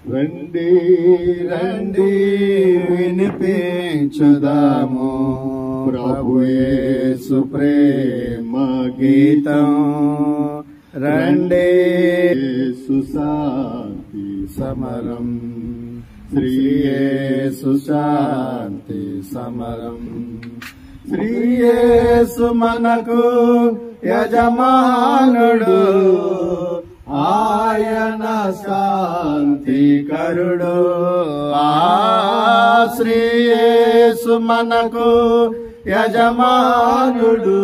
రండి రండి వినిపించుదాము ప్రభు యేసు ప్రేమ గీతం రండి యేసు శాంతి సమరం శ్రీ యేసు శాంతి సమరం శ్రీ యేసు మనకు యజమానుడు ఆయన శాంతికరుడు ఆ శ్రీ యేసు మనకు యజమానుడు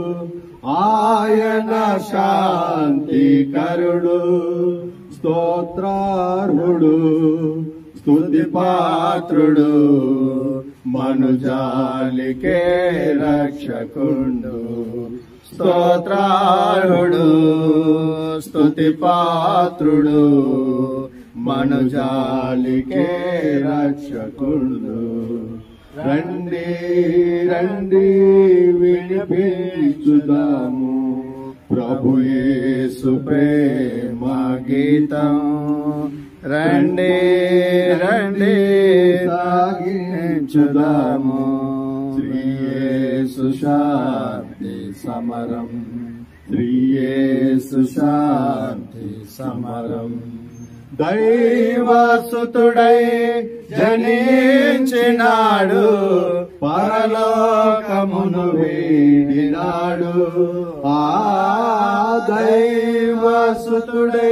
ఆయన శాంతికరుడు స్తోత్రార్హుడు స్తుతి పాత్రుడు మనుజాలికే రక్షకుండు స్తోత్రార్హుడు స్తుతి పాత్రుడు మనుజాలికే రక్షకుండు రండి రండి వినిపించుదాము ప్రభు యేసు ప్రేమ గీతం రండి రండి సాగించుదాము శ్రీ యేసు శాంతి సమరం శ్రీ యేసు శాంతి సమరం దైవసుతుడై జనించినాడు పరలోకమును వీడినాడు ఆ దైవసుతుడై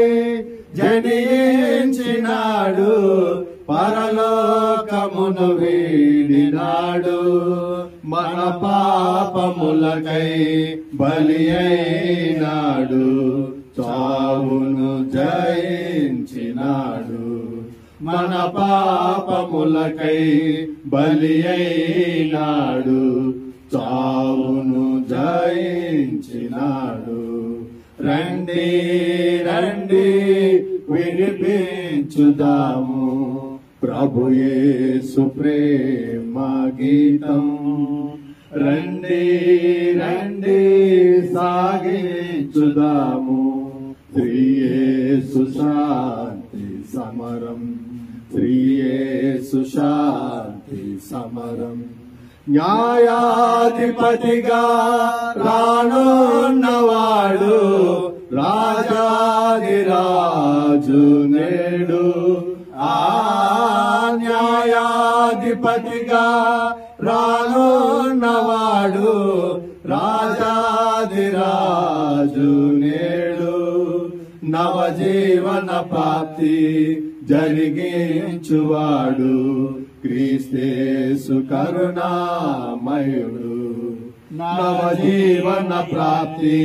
జనించినాడు పరలోకమును వీడినాడు మన పాపములకై బలి అయినాడు చావును జయించినాడు మన పాపములకై బలి అయినాడు చావును జయించినాడు రండి రండి వినిపించుదాము ప్రభు యేసు ప్రేమ గీతం రండి రండి సాగించుదాము శ్రీ యేసు శాంతి సమరం శ్రీ యేసు శాంతి సమరం న్యాయాధిపతిగా రానున్నవాడు రాజాదిరాజు నేడు ఆ న్యాయాధిపతిగా రానున్నవాడు రాజాదిరాజు నేడు నవజీవన ప్రాప్తి జరిగించువాడు క్రీస్తేసు కరుణామయుడు నవజీవన ప్రాప్తి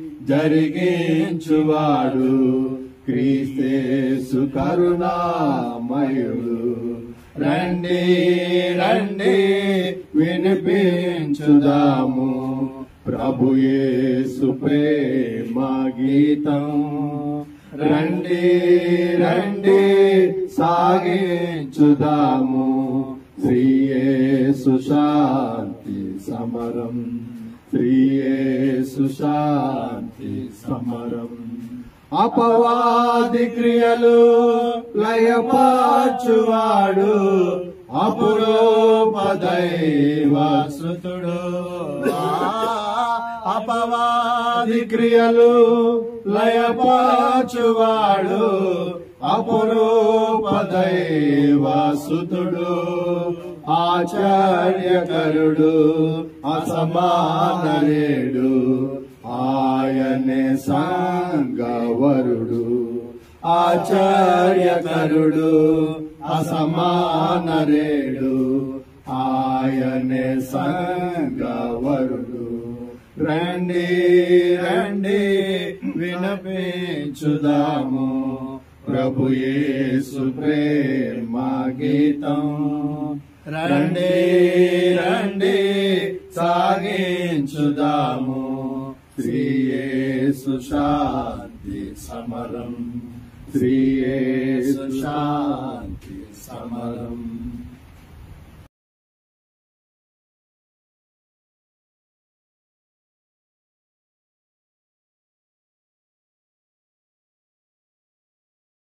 జరిగించువాడు క్రీస్తేసు కరుణామయుడు రండి రండి వినిపించుదాము ప్రభు యేసు ప్రేమ గీతం రండి రండి సాగించుదాము శ్రీ యేసు శాంతి సమరం శ్రీ యేసు శాంతి సమరం అపవాది క్రియలు లయపాచువాడు అపురోపదైవసుతుడు అపవాది క్రియలు లయపాచువాడు అపురోపదైవసుతుడు ఆచార్యకరుడు అసమానరేడు ఆయనే సంగవరుడు ఆచార్యకరుడు అసమానరేడు ఆయనే సంగవరుడు రండి రండి వినపించుదాము ప్రభు యేసు ప్రేమ గీతం రండి రండి సాగించుదాము శ్రీ యేసు శాంతి సమరం శ్రీ యేసు శాంతి సమరం